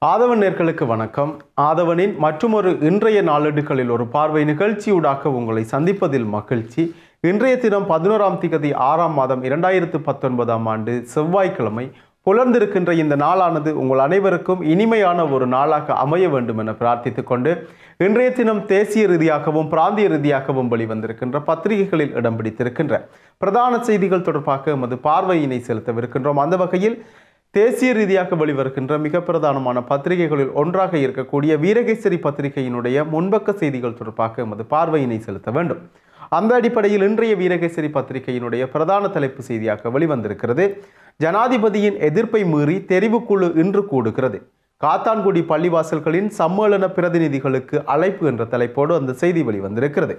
ஆதவன் நேர்களுக்கு வணக்கம் ஆதவனின் மற்றுமொரு இன்றைய நாளேடுகளில் ஒரு பார்வை நிகழ்ச்சியூடாக உங்களை சந்திப்பதில் மகிழ்ச்சி இன்றைய தினம் பதினோராம் திகதி ஆறாம் மாதம் இரண்டாயிரத்து பத்தொன்பதாம் ஆண்டு செவ்வாய்க்கிழமை புலர்ந்திருக்கின்ற இந்த நாளானது உங்கள் அனைவருக்கும் இனிமையான ஒரு நாளாக அமைய வேண்டும் என பிரார்த்தித்துக் கொண்டு இன்றைய தினம் தேசிய ரீதியாகவும் பிராந்திய ரீதியாகவும் வெளிவந்திருக்கின்ற பத்திரிகைகளில் இடம் பிடித்திருக்கின்ற பிரதான செய்திகள் தொடர்பாக எமது பார்வையினை செலுத்தவிருக்கின்றோம் அந்த வகையில் தேசிய ரீதியாக வெளிவருகின்ற மிக பிரதானமான பத்திரிகைகளில் ஒன்றாக இருக்கக்கூடிய வீரகேசரி பத்திரிகையினுடைய முன்பக்க செய்திகள் தொடர்பாக எமது பார்வையினை செலுத்த வேண்டும் அந்த அடிப்படையில் இன்றைய வீரகேசரி பத்திரிகையினுடைய பிரதான தலைப்பு செய்தியாக வெளிவந்திருக்கிறது ஜனாதிபதியின் எதிர்ப்பை மீறி தெரிவுக்குழு இன்று கூடுகிறது காத்தான்குடி பள்ளிவாசல்களின் சம்மேளன பிரதிநிதிகளுக்கு அழைப்பு என்ற தலைப்போடு அந்த செய்தி வெளிவந்திருக்கிறது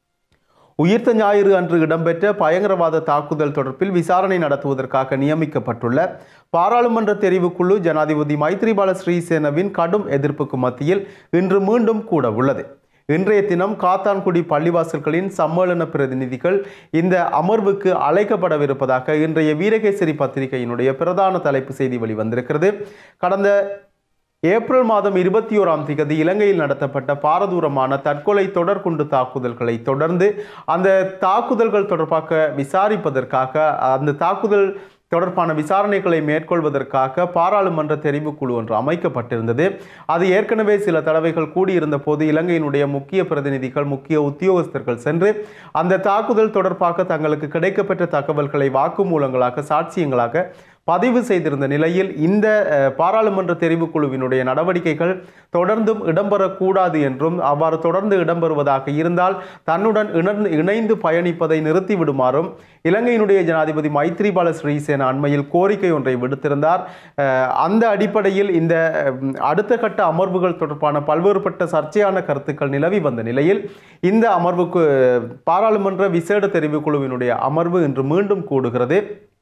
உயிர்த்த ஞாயிறு அன்று இடம்பெற்ற பயங்கரவாத தாக்குதல் தொடர்பில் விசாரணை நடத்துவதற்காக நியமிக்கப்பட்டுள்ள பாராளுமன்ற தெரிவுக்குழு ஜனாதிபதி மைத்ரிபால ஸ்ரீசேனவின் கடும் எதிர்ப்புக்கு மத்தியில் இன்று மீண்டும் கூட உள்ளது இன்றைய தினம் காத்தான்குடி பள்ளிவாசல்களின் சம்மேளன பிரதிநிதிகள் இந்த அமர்வுக்கு அழைக்கப்படவிருப்பதாக இன்றைய வீரகேசரி பத்திரிகையினுடைய பிரதான தலைப்பு செய்தி வெளிவந்திருக்கிறது கடந்த ஏப்ரல் மாதம் இருபத்தி ஓராம் திகதி இலங்கையில் நடத்தப்பட்ட பாரதூரமான தற்கொலை தொடர்குண்டு தாக்குதல்களை தொடர்ந்து அந்த தாக்குதல்கள் தொடர்பாக விசாரிப்பதற்காக அந்த தாக்குதல் தொடர்பான விசாரணைகளை மேற்கொள்வதற்காக பாராளுமன்ற தெரிவுக்குழு ஒன்று அமைக்கப்பட்டிருந்தது அது ஏற்கனவே சில தடவைகள் கூடியிருந்த போது இலங்கையினுடைய முக்கிய பிரதிநிதிகள் முக்கிய உத்தியோகஸ்தர்கள் சென்று அந்த தாக்குதல் தொடர்பாக தங்களுக்கு கிடைக்கப்பெற்ற தகவல்களை வாக்குமூலங்களாக சாட்சியங்களாக பதிவு செய்திருந்த நிலையில் இந்த அஹ், பாராளுமன்ற தெரிவுக்குழுவினுடைய நடவடிக்கைகள் தொடர்ந்தும் இடம்பெறக்கூடாது என்றும் அவ்வாறு தொடர்ந்து இடம்பெறுவதாக இருந்தால் தன்னுடன் இணர்ந்து இணைந்து பயணிப்பதை நிறுத்திவிடுமாறும் இலங்கையினுடைய ஜனாதிபதி மைத்ரிபால ஸ்ரீசேனா அண்மையில் கோரிக்கை ஒன்றை விடுத்திருந்தார் அஹ், அந்த அடிப்படையில் இந்த அஹ், அடுத்த கட்ட அமர்வுகள் தொடர்பான பல்வேறுபட்ட சர்ச்சையான கருத்துக்கள் நிலவி வந்த நிலையில் இந்த அமர்வுக்கு பாராளுமன்ற விசேட தெரிவுக்குழுவினுடைய அமர்வு இன்று மீண்டும் கூடுகிறது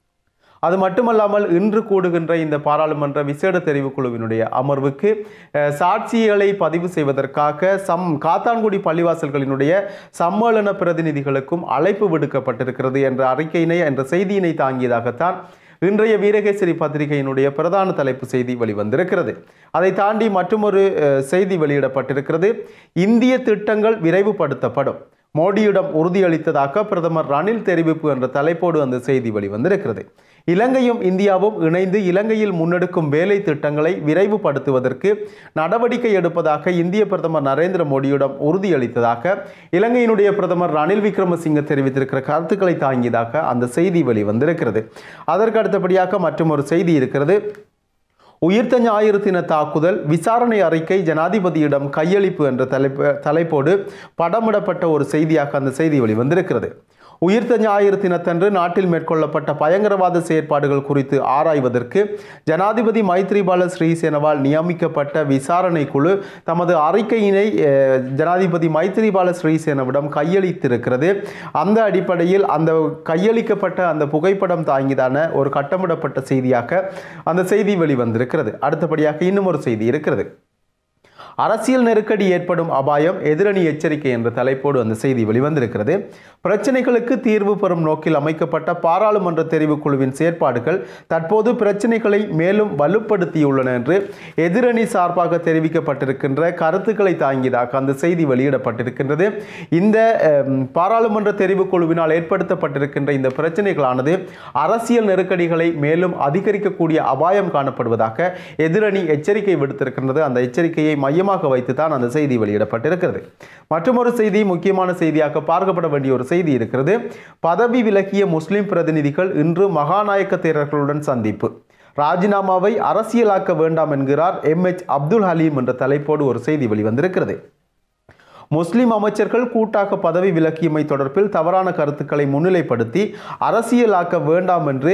அது மட்டுமல்லாமல் இன்று கூடுகின்ற இந்த பாராளுமன்ற விசேட தெரிவுக்குழுவினுடைய அமர்வுக்கு அஹ், சாட்சிகளை பதிவு செய்வதற்காக சம் காத்தான்குடி பள்ளிவாசல்களினுடைய சம்மேளன பிரதிநிதிகளுக்கும் அழைப்பு விடுக்கப்பட்டிருக்கிறது என்ற அறிக்கையினை என்ற செய்தியினை தாங்கியதாகத்தான் இன்றைய வீரகேசரி பத்திரிகையினுடைய பிரதான தலைப்பு செய்தி வெளிவந்திருக்கிறது அதை தாண்டி மற்றொரு அஹ், செய்தி வெளியிடப்பட்டிருக்கிறது இந்திய திட்டங்கள் விரைவுபடுத்தப்படும் மோடியிடம் உறுதியளித்ததாக பிரதமர் ரணில் தெரிவிப்பு என்ற தலைப்போடு அந்த செய்தி வெளிவந்திருக்கிறது இலங்கையும் இந்தியாவும் இணைந்து இலங்கையில் முன்னெடுக்கும் வேலை திட்டங்களை விரைவுபடுத்துவதற்கு நடவடிக்கை எடுப்பதாக இந்திய பிரதமர் நரேந்திர மோடியிடம் உறுதியளித்ததாக இலங்கையினுடைய பிரதமர் ரணில் விக்ரமசிங்க தெரிவித்திருக்கிற கருத்துக்களை தாங்கியதாக அந்த செய்தி வெளிவந்திருக்கிறது அதற்கு அடுத்தபடியாக மற்றொரு செய்தி இருக்கிறது உயிர்த்த ஞாயிறு தின தாக்குதல் விசாரணை அறிக்கை ஜனாதிபதியிடம் கையளிப்பு என்ற தலைப்பு தலைப்போடு படமிடப்பட்ட ஒரு செய்தியாக அந்த செய்தி வெளிவந்திருக்கிறது உயிர்த்த ஞாயிறு தினத்தன்று நாட்டில் மேற்கொள்ளப்பட்ட பயங்கரவாத செயற்பாடுகள் குறித்து ஆராய்வதற்கு ஜனாதிபதி மைத்ரிபால ஸ்ரீசேனவால் நியமிக்கப்பட்ட விசாரணை குழு தமது அறிக்கையினை அஹ், ஜனாதிபதி மைத்ரிபால ஸ்ரீசேனவிடம் கையளித்திருக்கிறது அந்த அடிப்படையில் அந்த கையளிக்கப்பட்ட அந்த புகைப்படம் தாங்கிதான ஒரு கட்டமிடப்பட்ட செய்தியாக அந்த செய்தி வெளிவந்திருக்கிறது அடுத்தபடியாக இன்னும் ஒரு செய்தி இருக்கிறது அரசியல் நெருக்கடி ஏற்படும் அபாயம் எதிரணி எச்சரிக்கை என்ற தலைப்போடு அந்த செய்தி வெளிவந்திருக்கிறது பிரச்சனைகளுக்கு தீர்வு பெறும் நோக்கில் அமைக்கப்பட்ட பாராளுமன்ற தெரிவுக்குழுவின் செயற்பாடுகள் தற்போது பிரச்சனைகளை மேலும் வலுப்படுத்தியுள்ளன என்று எதிரணி சார்பாக தெரிவிக்கப்பட்டிருக்கின்ற கருத்துக்களை தாங்கியதாக அந்த செய்தி வெளியிடப்பட்டிருக்கின்றது இந்த அம், பாராளுமன்ற தெரிவுக்குழுவினால் ஏற்படுத்தப்பட்டிருக்கின்ற இந்த பிரச்சனைகளானது அரசியல் நெருக்கடிகளை மேலும் அதிகரிக்கக்கூடிய அபாயம் காணப்படுவதாக எதிரணி எச்சரிக்கை விடுத்திருக்கின்றது அந்த எச்சரிக்கையை மையமாக வைத்து தான் அந்த செய்தி வெளியிடப்பட்டிருக்கிறது மற்றொரு செய்தி முக்கியமான செய்தியாக பார்க்கப்பட வேண்டிய ஒரு செய்தி இருக்கிறது பதவி விலகிய முஸ்லிம் பிரதிநிதிகள் இன்று மகாநாயக்க தேரர்களுடன் சந்திப்பு ராஜினாமாவை அரசியலாக்க வேண்டாம் என்கிறார் எம் எச் அப்துல் ஹலீம் என்ற தலைப்போடு ஒரு செய்தி வெளிவந்திருக்கிறது முஸ்லிம் அமைச்சர்கள் கூட்டாக பதவி விலக்கியமை தொடர்பில் தவறான கருத்துக்களை முன்னிலைப்படுத்தி அரசியலாக்க வேண்டாம் என்று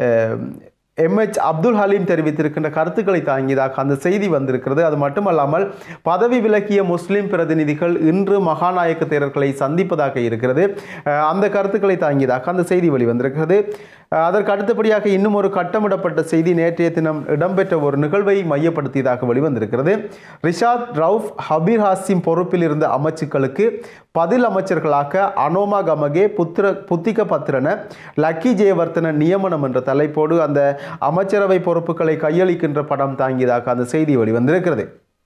எம்ஹெச் அப்துல் ஹலீம் தெரிவித்திருக்கின்ற கருத்துக்களை தாங்கியதாக அந்த செய்தி வந்திருக்கிறது அது மட்டுமல்லாமல் பதவி விலக்கிய முஸ்லிம் பிரதிநிதிகள் இன்று மகாநாயக்க தேரர்களை சந்திப்பதாக இருக்கிறது அஹ், அந்த கருத்துக்களை தாங்கியதாக அந்த செய்தி வெளிவந்திருக்கிறது அஹ், அதற்கு அடுத்தபடியாக இன்னும் ஒரு கட்டமிடப்பட்ட செய்தி நேற்றைய தினம் இடம்பெற்ற ஒரு நிகழ்வை மையப்படுத்தியதாக வெளிவந்திருக்கிறது ரிஷாத் ரவுஃப் ஹபீர் ஹாசிம் பொறுப்பில் இருந்த அமைச்சுக்களுக்கு பதில் அமைச்சர்களாக அனோமா கமகே புத்திர புத்திக பத்திரன லக்கி ஜெயவர்த்தன நியமனம் என்ற தலைப்போடு அந்த அமைச்சரவை பொறுப்புகளை கையளிக்கின்ற படம் தாங்கியதாக அந்த செய்தி வெளிவந்திருக்கிறது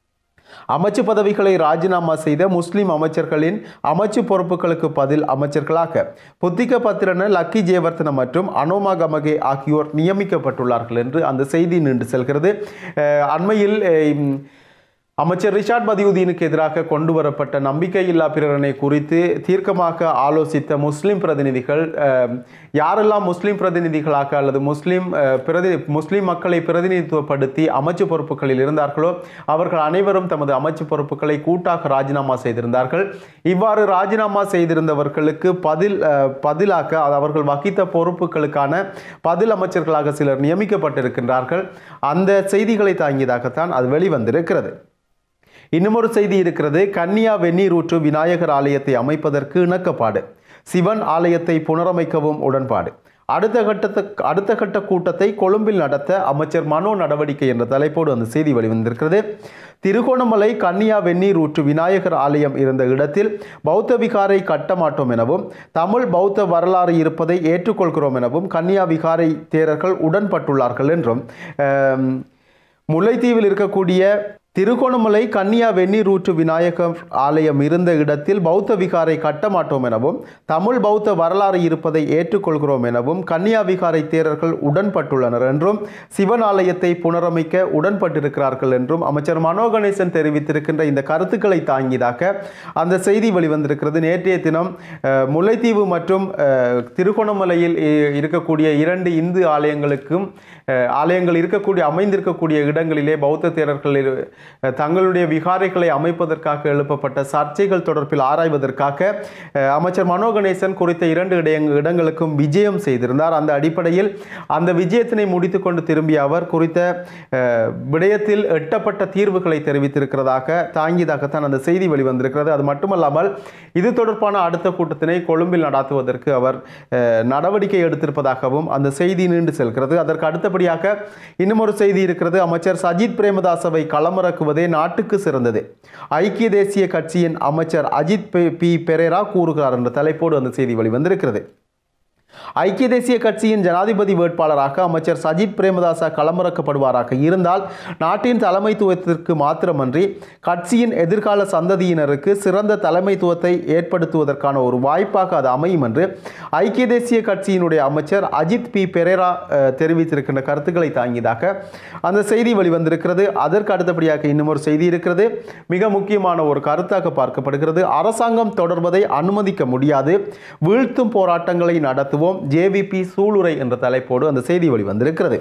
அமைச்சு பதவிகளை ராஜினாமா செய்த முஸ்லிம் அமைச்சர்களின் அமைச்சு பொறுப்புகளுக்கு பதில் அமைச்சர்களாக புத்திக பத்திரன லக்கி ஜெயவர்த்தன மற்றும் அனோமா கமகே ஆகியோர் நியமிக்கப்பட்டுள்ளார்கள் என்று அந்த செய்தி நின்று செல்கிறது அஹ், அண்மையில் அஹ், அமைச்சர் ரிஷாட் பதியுதீனுக்கு எதிராக கொண்டு வரப்பட்ட நம்பிக்கையில்லா பிரேரணை குறித்து தீர்க்கமாக ஆலோசித்த முஸ்லிம் பிரதிநிதிகள் அஹ், யாரெல்லாம் முஸ்லிம் பிரதிநிதிகளாக அல்லது முஸ்லிம் அஹ், பிரதி முஸ்லிம் மக்களை பிரதிநிதித்துவப்படுத்தி அமைச்சு பொறுப்புகளில் இருந்தார்களோ அவர்கள் அனைவரும் தமது அமைச்சு பொறுப்புகளை கூட்டாக ராஜினாமா செய்திருந்தார்கள் இவ்வாறு ராஜினாமா செய்திருந்தவர்களுக்கு பதில் அஹ், பதிலாக அது அவர்கள் வகித்த பொறுப்புகளுக்கான பதில் அமைச்சர்களாக சிலர் நியமிக்கப்பட்டிருக்கின்றார்கள் அந்த செய்திகளை தாங்கியதாகத்தான் அது வெளிவந்திருக்கிறது இன்னும் ஒரு செய்தி இருக்கிறது கன்னியா வெந்நீர் ஊற்று விநாயகர் ஆலயத்தை அமைப்பதற்கு இணக்கப்பாடு சிவன் ஆலயத்தை புனரமைக்கவும் உடன்பாடு அடுத்த கட்டத்து அடுத்த கட்ட கூட்டத்தை கொழும்பில் நடத்த அமைச்சர் மனோ நடவடிக்கை என்ற தலைப்போடு அந்த செய்தி வெளிவந்திருக்கிறது திருகோணமலை கன்னியா வெந்நீர் ஊற்று விநாயகர் ஆலயம் இருந்த இடத்தில் பௌத்த விகாரை கட்ட மாட்டோம் எனவும் தமிழ் பௌத்த வரலாறு இருப்பதை ஏற்றுக்கொள்கிறோம் எனவும் கன்னியா விகாரை தேரர்கள் உடன்பட்டுள்ளார்கள் என்றும் ஆம், முல்லைத்தீவில் இருக்கக்கூடிய திருகோணமலை கன்னியா வெந்நீர் ஊற்று விநாயகர் ஆலயம் இருந்த இடத்தில் பௌத்த விகாரை கட்ட மாட்டோம் எனவும் தமிழ் பௌத்த வரலாறு இருப்பதை ஏற்றுக்கொள்கிறோம் எனவும் கன்னியா விகாரை தேரர்கள் உடன்பட்டுள்ளனர் என்றும் சிவன் ஆலயத்தை புனரமைக்க உடன்பட்டிருக்கிறார்கள் என்றும் அமைச்சர் மனோ கணேசன் தெரிவித்திருக்கின்ற இந்த கருத்துக்களை தாங்கியதாக அந்த செய்தி வெளிவந்திருக்கிறது நேற்றைய தினம் அஹ், முல்லைத்தீவு மற்றும் அஹ், திருகோணமலையில் இ- இருக்கக்கூடிய இரண்டு இந்து ஆலயங்களுக்கும் அஹ், ஆலயங்கள் இருக்கக்கூடிய அமைந்திருக்கக்கூடிய இடங்களிலே பௌத்த தேரர்கள் இரு- அஹ், தங்களுடைய விகாரைகளை அமைப்பதற்காக எழுப்பப்பட்ட சர்ச்சைகள் தொடர்பில் ஆராய்வதற்காக அஹ், அமைச்சர் மனோ கணேசன் குறித்த இரண்டு இடங்க இடங்களுக்கும் விஜயம் செய்திருந்தார் அந்த அடிப்படையில் அந்த விஜயத்தினை முடித்துக்கொண்டு திரும்பிய அவர் குறித்த அஹ், விடயத்தில் எட்டப்பட்ட தீர்வுகளை தெரிவித்திருக்கிறதாக தாங்கியதாகத்தான் அந்த செய்தி வெளிவந்திருக்கிறது அது மட்டுமல்லாமல் இது தொடர்பான அடுத்த கூட்டத்தினை கொழும்பில் நடாத்துவதற்கு அவர் அஹ், நடவடிக்கை எடுத்திருப்பதாகவும் அந்த செய்தி நீண்டு செல்கிறது அதற்கு அடுத்தபடியாக இன்னும் ஒரு செய்தி இருக்கிறது அமைச்சர் சஜித் பிரேமதாசவை களமிறக்குவதே நாட்டுக்கு சிறந்தது ஐக்கிய தேசிய கட்சியின் அமைச்சர் அஜித் பி- பி பெரேரா கூறுகிறார் என்ற தலைப்போடு அந்த செய்தி வெளிவந்திருக்கிறது ஐக்கிய தேசிய கட்சியின் ஜனாதிபதி வேட்பாளராக அமைச்சர் சஜித் பிரேமதாசா களமிறக்கப்படுவாராக இருந்தால் நாட்டின் தலைமைத்துவத்திற்கு மாத்திரமன்றி கட்சியின் எதிர்கால சந்ததியினருக்கு சிறந்த தலைமைத்துவத்தை ஏற்படுத்துவதற்கான ஒரு வாய்ப்பாக அது அமையும் என்று ஐக்கிய தேசிய கட்சியினுடைய அமைச்சர் அஜித் பி பெரேரா அஹ், தெரிவித்திருக்கின்ற கருத்துக்களை தாங்கியதாக அந்த செய்தி வெளிவந்திருக்கிறது அதற்கு அடுத்தபடியாக இன்னும் ஒரு செய்தி இருக்கிறது மிக முக்கியமான ஒரு கருத்தாக பார்க்கப்படுகிறது அரசாங்கம் தொடர்வதை அனுமதிக்க முடியாது வீழ்த்தும் போராட்டங்களை நடத்துவோம் ஜேவிபி சூளுரை என்ற தலைப்போடு அந்த செய்தி வெளிவந்திருக்கிறது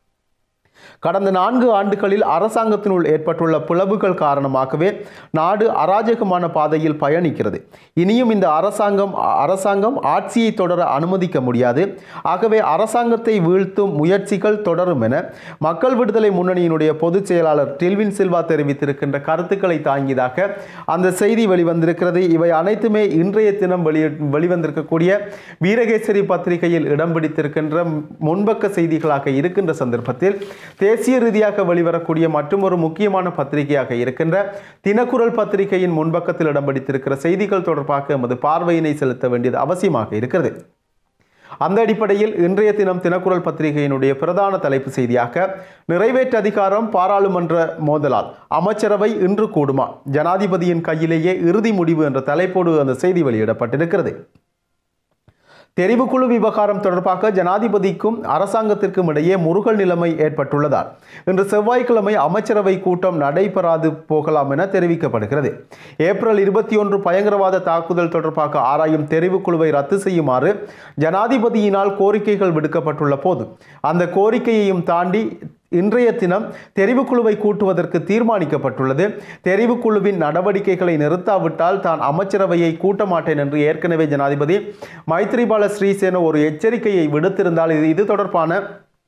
கடந்த நான்கு ஆண்டுகளில் அரசாங்கத்தினுள் ஏற்பட்டுள்ள பிளவுகள் காரணமாகவே நாடு அராஜகமான பாதையில் பயணிக்கிறது இனியும் இந்த அரசாங்கம் அரசாங்கம் ஆட்சியை தொடர அனுமதிக்க முடியாது ஆகவே அரசாங்கத்தை வீழ்த்தும் முயற்சிகள் தொடரும் என மக்கள் விடுதலை முன்னணியினுடைய பொதுச் செயலாளர் டில்வின் சில்வா தெரிவித்திருக்கின்ற கருத்துக்களை தாங்கியதாக அந்த செய்தி வெளிவந்திருக்கிறது இவை அனைத்துமே இன்றைய தினம் வெளி வெளிவந்திருக்கக்கூடிய வீரகேசரி பத்திரிகையில் இடம் பிடித்திருக்கின்ற முன்பக்க செய்திகளாக இருக்கின்ற சந்தர்ப்பத்தில் தேசிய ரீதியாக வெளிவரக்கூடிய மற்றொரு முக்கியமான பத்திரிகையாக இருக்கின்ற தினக்குரல் பத்திரிகையின் முன்பக்கத்தில் இடம் பிடித்திருக்கிற செய்திகள் தொடர்பாக எமது பார்வையினை செலுத்த வேண்டியது அவசியமாக இருக்கிறது அந்த அடிப்படையில் இன்றைய தினம் தினக்குரல் பத்திரிகையினுடைய பிரதான தலைப்பு செய்தியாக நிறைவேற்று அதிகாரம் பாராளுமன்ற மோதலால் அமைச்சரவை இன்று கூடுமா ஜனாதிபதியின் கையிலேயே இறுதி முடிவு என்ற தலைப்போடு அந்த செய்தி வெளியிடப்பட்டிருக்கிறது தெரிவுக்குழு விவகாரம் தொடர்பாக ஜனாதிபதிக்கும் அரசாங்கத்திற்கும் இடையே முருகல் நிலைமை ஏற்பட்டுள்ளதால் இன்று செவ்வாய்க்கிழமை அமைச்சரவை கூட்டம் நடைபெறாது போகலாம் என தெரிவிக்கப்படுகிறது ஏப்ரல் இருபத்தி ஒன்று பயங்கரவாத தாக்குதல் தொடர்பாக ஆராயும் தெரிவுக்குழுவை ரத்து செய்யுமாறு ஜனாதிபதியினால் கோரிக்கைகள் விடுக்கப்பட்டுள்ள போது அந்த கோரிக்கையையும் தாண்டி இன்றைய தினம் தெரிவுக்குழுவை கூட்டுவதற்கு தீர்மானிக்கப்பட்டுள்ளது தெரிவுக்குழுவின் நடவடிக்கைகளை நிறுத்தாவிட்டால் தான் அமைச்சரவையை கூட்ட மாட்டேன் என்று ஏற்கனவே ஜனாதிபதி மைத்ரிபால ஸ்ரீசேன ஒரு எச்சரிக்கையை விடுத்திருந்தால் இது இது தொடர்பான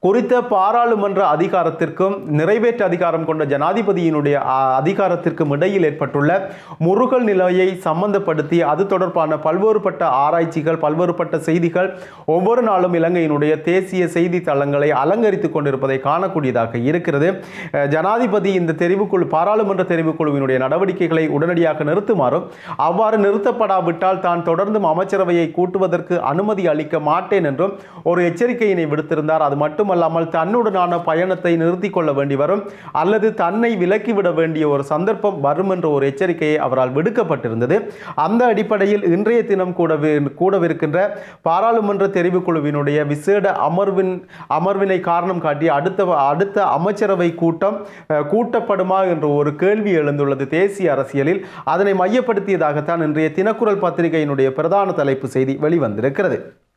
குறித்த பாராளுமன்ற அதிகாரத்திற்கும் நிறைவேற்று அதிகாரம் கொண்ட ஜனாதிபதியினுடைய அ, அதிகாரத்திற்கும் இடையில் ஏற்பட்டுள்ள முருகல் நிலையை சம்பந்தப்படுத்தி அது தொடர்பான பல்வேறுபட்ட ஆராய்ச்சிகள் பல்வேறுபட்ட செய்திகள் ஒவ்வொரு நாளும் இலங்கையினுடைய தேசிய செய்தி தளங்களை அலங்கரித்துக் கொண்டிருப்பதை காணக்கூடியதாக இருக்கிறது அஹ், ஜனாதிபதி இந்த தெரிவுக்குழு பாராளுமன்ற தெரிவுக்குழுவினுடைய நடவடிக்கைகளை உடனடியாக நிறுத்துமாறும் அவ்வாறு நிறுத்தப்படாவிட்டால் தான் தொடர்ந்தும் அமைச்சரவையை கூட்டுவதற்கு அனுமதி அளிக்க மாட்டேன் என்றும் ஒரு எச்சரிக்கையினை விடுத்திருந்தார் அது மட்டுமல்லாமல் தன்னுடனான பயணத்தை நிறுத்திக் கொள்ள வேண்டி வரும் அல்லது தன்னை விலக்கிவிட வேண்டிய ஒரு சந்தர்ப்பம் வரும் என்ற ஒரு எச்சரிக்கையை அவரால் விடுக்கப்பட்டிருந்தது அந்த அடிப்படையில் இன்றைய தினம் கூடவே கூடவிருக்கின்ற பாராளுமன்ற தெரிவுக்குழுவினுடைய விசேட அமர்வின் அமர்வினை காரணம் காட்டி அடுத்த அடுத்த அமைச்சரவை கூட்டம் அஹ், கூட்டப்படுமா என்ற ஒரு கேள்வி எழுந்துள்ளது தேசிய அரசியலில் அதனை மையப்படுத்தியதாகத்தான் இன்றைய தினக்குரல் பத்திரிகையினுடைய பிரதான தலைப்பு செய்தி வெளிவந்திருக்கிறது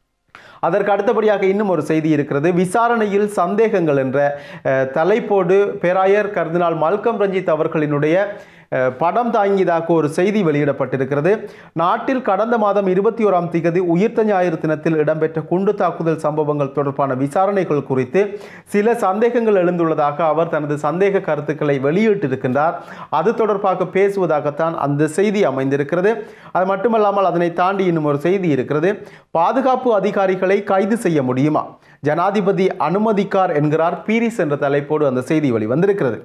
அதற்கு அடுத்தபடியாக இன்னும் ஒரு செய்தி இருக்கிறது விசாரணையில் சந்தேகங்கள் என்ற அஹ், தலைப்போடு பேராயர் கர்தினால் மல்கம் ரஞ்சித் அவர்களினுடைய அஹ், படம் தாங்கியதாக ஒரு செய்தி வெளியிடப்பட்டிருக்கிறது நாட்டில் கடந்த மாதம் இருபத்தி ஓராம் திகதி உயிர்த்த ஞாயிறு தினத்தில் இடம்பெற்ற குண்டு தாக்குதல் சம்பவங்கள் தொடர்பான விசாரணைகள் குறித்து சில சந்தேகங்கள் எழுந்துள்ளதாக அவர் தனது சந்தேக கருத்துக்களை வெளியிட்டிருக்கின்றார் அது தொடர்பாக பேசுவதாகத்தான் அந்த செய்தி அமைந்திருக்கிறது அது மட்டுமல்லாமல் அதனை தாண்டி இன்னும் ஒரு செய்தி இருக்கிறது பாதுகாப்பு அதிகாரிகளை கைது செய்ய முடியுமா ஜனாதிபதி அனுமதிக்கார் என்கிறார் பீரிஸ் என்ற தலைப்போடு அந்த செய்தி வெளிவந்திருக்கிறது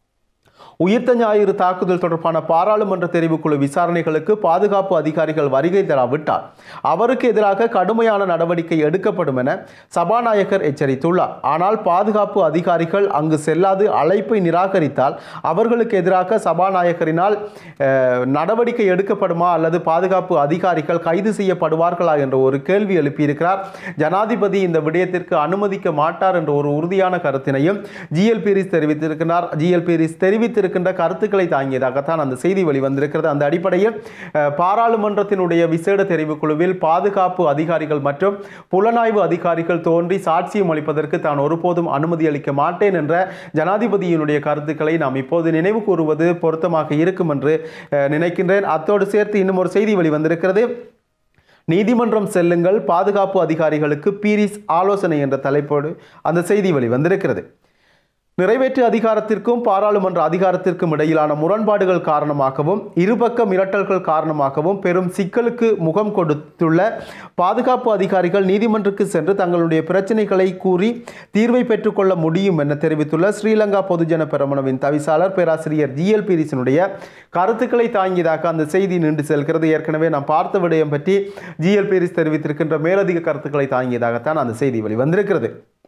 உயிர்த்த ஞாயிறு தாக்குதல் தொடர்பான பாராளுமன்ற தெரிவுக்குழு விசாரணைகளுக்கு பாதுகாப்பு அதிகாரிகள் வருகை தராவிட்டால் அவருக்கு எதிராக கடுமையான நடவடிக்கை எடுக்கப்படும் என சபாநாயகர் எச்சரித்துள்ளார் ஆனால் பாதுகாப்பு அதிகாரிகள் அங்கு செல்லாது அழைப்பை நிராகரித்தால் அவர்களுக்கு எதிராக சபாநாயகரினால் அஹ், நடவடிக்கை எடுக்கப்படுமா அல்லது பாதுகாப்பு அதிகாரிகள் கைது செய்யப்படுவார்களா என்ற ஒரு கேள்வி எழுப்பியிருக்கிறார் ஜனாதிபதி இந்த விடயத்திற்கு அனுமதிக்க மாட்டார் என்ற ஒரு உறுதியான கருத்தினையும் ஜிஎல் பீரிஸ் தெரிவித்திருக்கிறார் ஜிஎல் பீரிஸ் தெரிவித்திருக்கின்ற கருத்துக்களை தாங்கியதாகத்தான் அந்த செய்தி வெளிவந்திருக்கிறது அந்த அடிப்படையில் அஹ், பாராளுமன்றத்தினுடைய விசேட தெரிவுக்குழுவில் பாதுகாப்பு அதிகாரிகள் மற்றும் புலனாய்வு அதிகாரிகள் தோன்றி சாட்சியம் அளிப்பதற்கு தான் ஒருபோதும் அனுமதி அளிக்க மாட்டேன் என்ற ஜனாதிபதியினுடைய கருத்துக்களை நாம் இப்போது நினைவு கூறுவது பொருத்தமாக இருக்கும் என்று அஹ், நினைக்கின்றேன் அத்தோடு சேர்த்து இன்னும் ஒரு செய்தி வெளிவந்திருக்கிறது நீதிமன்றம் செல்லுங்கள் பாதுகாப்பு அதிகாரிகளுக்கு பீரிஸ் ஆலோசனை என்ற தலைப்போடு அந்த செய்தி வெளிவந்திருக்கிறது நிறைவேற்று அதிகாரத்திற்கும் பாராளுமன்ற அதிகாரத்திற்கும் இடையிலான முரண்பாடுகள் காரணமாகவும் இருபக்க மிரட்டல்கள் காரணமாகவும் பெரும் சிக்கலுக்கு முகம் கொடுத்துள்ள பாதுகாப்பு அதிகாரிகள் நீதிமன்றத்துக்கு சென்று தங்களுடைய பிரச்சனைகளை கூறி தீர்வை பெற்றுக்கொள்ள முடியும் என தெரிவித்துள்ள ஸ்ரீலங்கா பொதுஜன பெரமுனவின் தவிசாளர் பேராசிரியர் ஜிஎல் பீரிஸினுடைய கருத்துக்களை தாங்கியதாக அந்த செய்தி நின்று செல்கிறது ஏற்கனவே நாம் பார்த்த விடயம் பற்றி ஜிஎல் பீரிஸ் தெரிவித்திருக்கின்ற மேலதிக கருத்துக்களை தாங்கியதாகத்தான் அந்த செய்தி வெளிவந்திருக்கிறது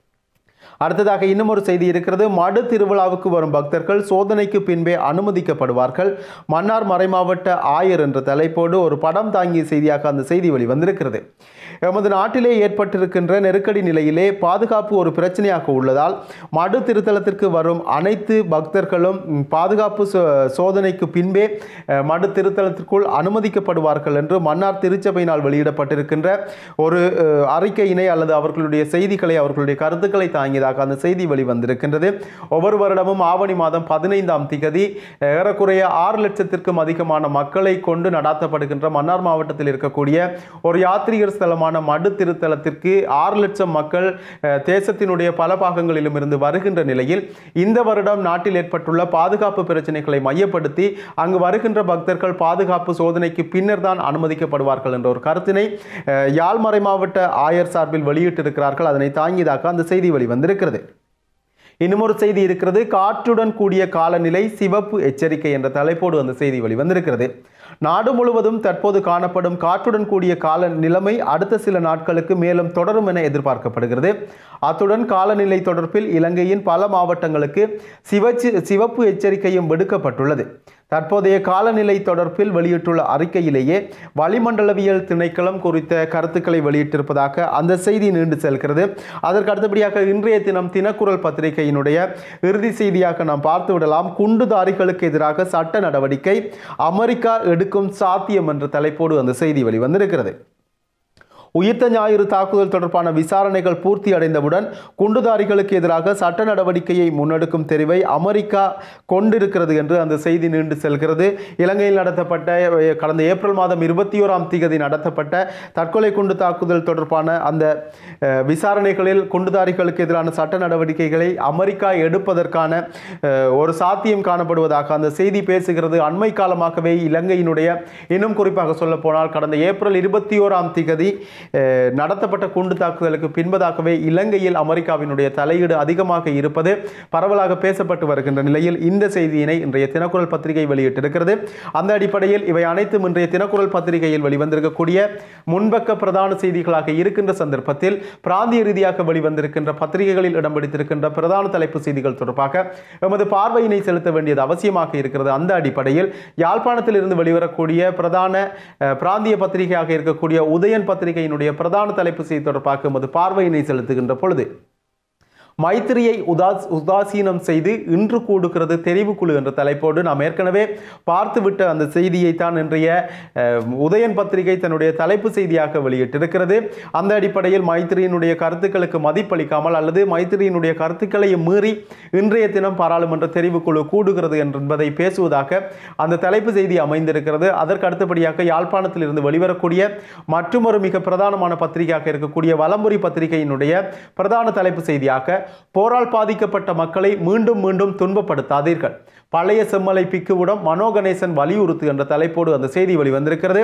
அடுத்ததாக இன்னும் ஒரு செய்தி இருக்கிறது மடு திருவிழாவுக்கு வரும் பக்தர்கள் சோதனைக்கு பின்பே அனுமதிக்கப்படுவார்கள் மன்னார் மறைமாவட்ட ஆயர் என்ற தலைப்போடு ஒரு படம் தாங்கிய செய்தியாக அந்த செய்தி வெளிவந்திருக்கிறது எமது நாட்டிலே ஏற்பட்டிருக்கின்ற நெருக்கடி நிலையிலே பாதுகாப்பு ஒரு பிரச்சனையாக உள்ளதால் மடு திருத்தலத்திற்கு வரும் அனைத்து பக்தர்களும் ம், பாதுகாப்பு சோ- சோதனைக்கு பின்பே அஹ், மடு திருத்தலத்திற்குள் அனுமதிக்கப்படுவார்கள் என்று மன்னார் திருச்சபையினால் வெளியிடப்பட்டிருக்கின்ற ஒரு அஹ், அறிக்கையினை அல்லது அவர்களுடைய செய்திகளை அவர்களுடைய கருத்துக்களை தாங்கியதாக அந்த செய்தி வெளிவந்திருக்கின்றது ஒவ்வொரு வருடமும் ஆவணி மாதம் பதினைந்தாம் திகதி ஏறக்குறைய ஆறு லட்சத்திற்கும் அதிகமான மக்களை கொண்டு நடாத்தப்படுகின்ற மன்னார் மாவட்டத்தில் இருக்கக்கூடிய ஒரு யாத்ரீகர் ஸ்தலமான மடு திருத்தலத்திற்கு ஆறு லட்சம் மக்கள் அஹ், தேசத்தினுடைய பல பாகங்களிலும் இருந்து வருகின்ற நிலையில் இந்த வருடம் நாட்டில் ஏற்பட்டுள்ள பாதுகாப்பு பிரச்சனைகளை மையப்படுத்தி அங்கு வருகின்ற பக்தர்கள் பாதுகாப்பு சோதனைக்கு பின்னர் தான் அனுமதிக்கப்படுவார்கள் என்ற ஒரு கருத்தினை அஹ், யாழ்மறை மாவட்ட ஆயர் சார்பில் வெளியிட்டிருக்கிறார்கள் அதனை தாங்கியதாக அந்த செய்தி வெளிவந்திருக்கிறது இன்னும் ஒரு செய்தி இருக்கிறது காற்றுடன் கூடிய காலநிலை சிவப்பு எச்சரிக்கை என்ற தலைப்போடு அந்த செய்தி வெளிவந்திருக்கிறது நாடு முழுவதும் தற்போது காணப்படும் காற்றுடன் கூடிய கால நிலைமை அடுத்த சில நாட்களுக்கு மேலும் தொடரும் என எதிர்பார்க்கப்படுகிறது அத்துடன் காலநிலை தொடர்பில் இலங்கையின் பல மாவட்டங்களுக்கு சிவச்சு சிவப்பு எச்சரிக்கையும் விடுக்கப்பட்டுள்ளது தற்போதைய காலநிலை தொடர்பில் வெளியிட்டுள்ள அறிக்கையிலேயே வளிமண்டலவியல் திணைக்களம் குறித்த கருத்துக்களை வெளியிட்டிருப்பதாக அந்த செய்தி நீண்டு செல்கிறது அதற்கு அடுத்தபடியாக இன்றைய தினம் தினக்குரல் பத்திரிகையினுடைய இறுதி செய்தியாக நாம் பார்த்து விடலாம் குண்டுதாரிகளுக்கு எதிராக சட்ட நடவடிக்கை அமெரிக்கா எடுக்கும் சாத்தியம் என்ற தலைப்போடு அந்த செய்தி வெளிவந்திருக்கிறது உயிர்த்த ஞாயிறு தாக்குதல் தொடர்பான விசாரணைகள் பூர்த்தி அடைந்தவுடன் குண்டுதாரிகளுக்கு எதிராக சட்ட நடவடிக்கையை முன்னெடுக்கும் தெரிவை அமெரிக்கா கொண்டிருக்கிறது என்று அந்த செய்தி நீண்டு செல்கிறது இலங்கையில் நடத்தப்பட்ட அஹ், கடந்த ஏப்ரல் மாதம் இருபத்தி ஓராம் தேதி நடத்தப்பட்ட தற்கொலை குண்டு தாக்குதல் தொடர்பான அந்த அஹ், விசாரணைகளில் குண்டுதாரிகளுக்கு எதிரான சட்ட நடவடிக்கைகளை அமெரிக்கா எடுப்பதற்கான அஹ், ஒரு சாத்தியம் காணப்படுவதாக அந்த செய்தி பேசுகிறது அண்மை காலமாகவே இலங்கையினுடைய இன்னும் குறிப்பாக சொல்ல போனால் கடந்த ஏப்ரல் இருபத்தி ஓராம் திகதி அஹ், நடத்தப்பட்ட குண்டு தாக்குதலுக்கு பின்பதாகவே இலங்கையில் அமெரிக்காவினுடைய தலையீடு அதிகமாக இருப்பது பரவலாக பேசப்பட்டு வருகின்ற நிலையில் இந்த செய்தியினை இன்றைய தினக்குரல் பத்திரிகை வெளியிட்டிருக்கிறது அந்த அடிப்படையில் இவை அனைத்தும் இன்றைய தினக்குரல் பத்திரிகையில் வெளிவந்திருக்கக்கூடிய முன்பக்க பிரதான செய்திகளாக இருக்கின்ற சந்தர்ப்பத்தில் பிராந்திய ரீதியாக வெளிவந்திருக்கின்ற பத்திரிகைகளில் இடம் பிடித்திருக்கின்ற பிரதான தலைப்பு செய்திகள் தொடர்பாக எமது பார்வையினை செலுத்த வேண்டியது அவசியமாக இருக்கிறது அந்த அடிப்படையில் யாழ்ப்பாணத்தில் இருந்து வெளிவரக்கூடிய பிரதான அஹ், பிராந்திய பத்திரிகையாக இருக்கக்கூடிய உதயன் பத்திரிகையினுடைய பிரதான தலைப்பு செய்தி தொடர்பாக எமது பார்வையினை செலுத்துகின்ற பொழுது மைத்திரியை உதாஸ் உதாசீனம் செய்து இன்று கூடுகிறது தெரிவுக்குழு என்ற தலைப்போடு நாம் ஏற்கனவே பார்த்துவிட்ட அந்த செய்தியை தான் இன்றைய அஹ், உதயன் பத்திரிகை தன்னுடைய தலைப்பு செய்தியாக வெளியிட்டிருக்கிறது அந்த அடிப்படையில் மைத்திரியினுடைய கருத்துக்களுக்கு மதிப்பளிக்காமல் அல்லது மைத்திரியினுடைய கருத்துக்களை மீறி இன்றைய தினம் பாராளுமன்ற தெரிவுக்குழு கூடுகிறது என்பதை பேசுவதாக அந்த தலைப்பு செய்தி அமைந்திருக்கிறது அதற்கு அடுத்தபடியாக யாழ்ப்பாணத்தில் இருந்து வெளிவரக்கூடிய மற்றொரு மிக பிரதானமான பத்திரிகையாக இருக்கக்கூடிய வலம்புரி பத்திரிகையினுடைய பிரதான தலைப்பு செய்தியாக போரால் பாதிக்கப்பட்ட மக்களை மீண்டும் மீண்டும் துன்பப்படுத்தாதீர்கள் பழைய செம்மலை பிக்குவிடம் மனோ கணேசன் வலியுறுத்து என்ற தலைப்போடு அந்த செய்தி வெளிவந்திருக்கிறது